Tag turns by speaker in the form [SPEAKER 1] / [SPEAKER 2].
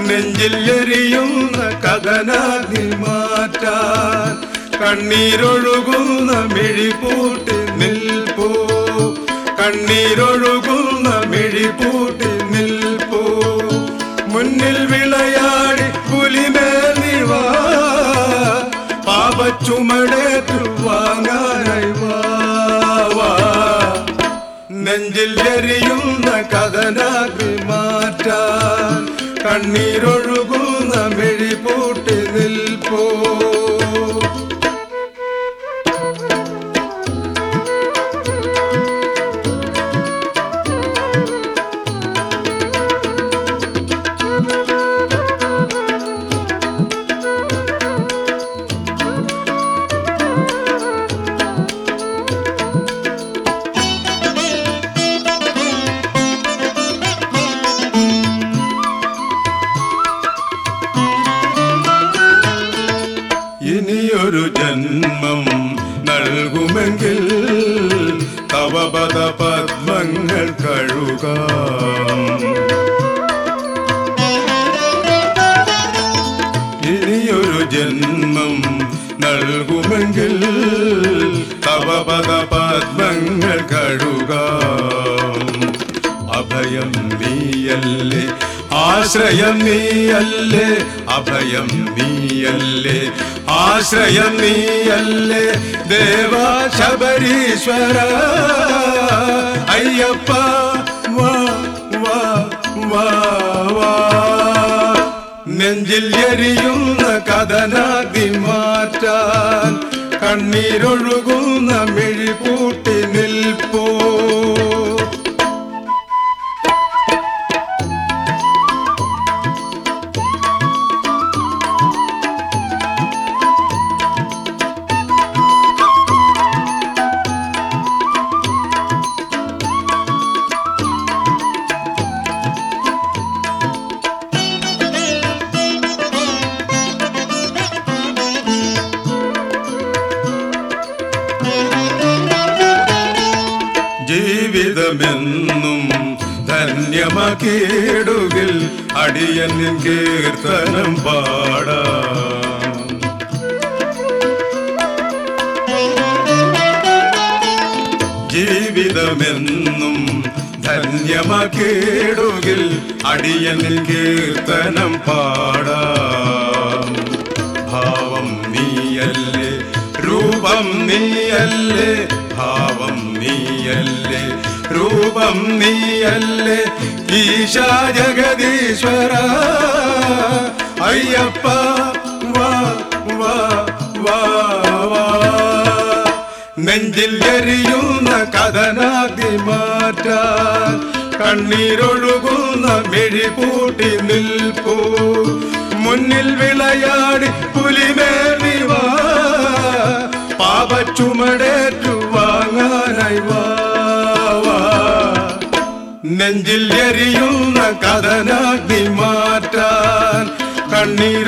[SPEAKER 1] നെഞ്ചിൽ എരിയുന്ന കഥനാഗ്നി മാറ്റാൻ കണ്ണീരൊഴുകുന്ന മിഴിപൂട്ടി നിൽപ്പൂ കണ്ണീരൊഴുകുന്ന മിഴിപൂട്ടി നിൽപ്പൂ മുന്നിൽ വിളയാടി പുലിമേൽ നിവാ പാപച്ചുമടേറ്റു വാങ്ങാനായി വാ വാ. നെഞ്ചിൽ എരിയുന്ന കഥനാക്കി മാറ്റാൻ കണ്ണീരൊഴുകുന്ന മിഴിപൂട്ടി നിൽപ്പോ ഇനിയൊരു ജന്മം നൽകുമെങ്കിൽ തവപദ പദ്മങ്ങൾ കഴുകാം ഇനിയൊരു ജന്മം നൽകുമെങ്കിൽ തവപദ പദ്മങ്ങൾ കഴുകാം അഭയം നീയല്ലേ ആശ്രയം നീയല്ലേ അഭയം നീയല്ലേ ആശ്രയം നീയല്ലേ ദേവ ശബരീശ്വര അയ്യപ്പ വാ വാ വാ വാ നെഞ്ചിൽ എരിയുന്ന കഥനാഗ്നി മാറ്റാൻ കണ്ണീരൊഴുകുന്ന മിഴിപൂട്ടി നിൽപ്പോ ജീവിതമെന്നും ധന്യമാക്കിയിടുകിൽ അടിയന്നിൻ കീർത്തനം പാടാം ജീവിതമെന്നും ധന്യമാക്കിയിടുകിൽ അടിയന്നിൻ കീർത്തനം പാടാം ഭാവം നീയല്ലേ രൂപം നീയല്ലേ ഭാവം നീയല്ലേ രൂപം നീയല്ലേ ഈശാ ജഗദീശ്വര അയ്യപ്പ വാ വാ വാ വാ നെഞ്ചിൽ എരിയുന്ന കഥനാക്കി മാറ്റാൻ കണ്ണീരൊഴുകുന്ന മിഴിപൂട്ടി നിൽപ്പൂ മുന്നിൽ വിളയാടി പുലിമേലി വാ പാപച്ചുമടേറ്റു വാങ്ങാനായി വാ വാ. നെഞ്ചിൽ എരിയുന്ന കഥനാഗ്നി മാറ്റാൻ കണ്ണീർ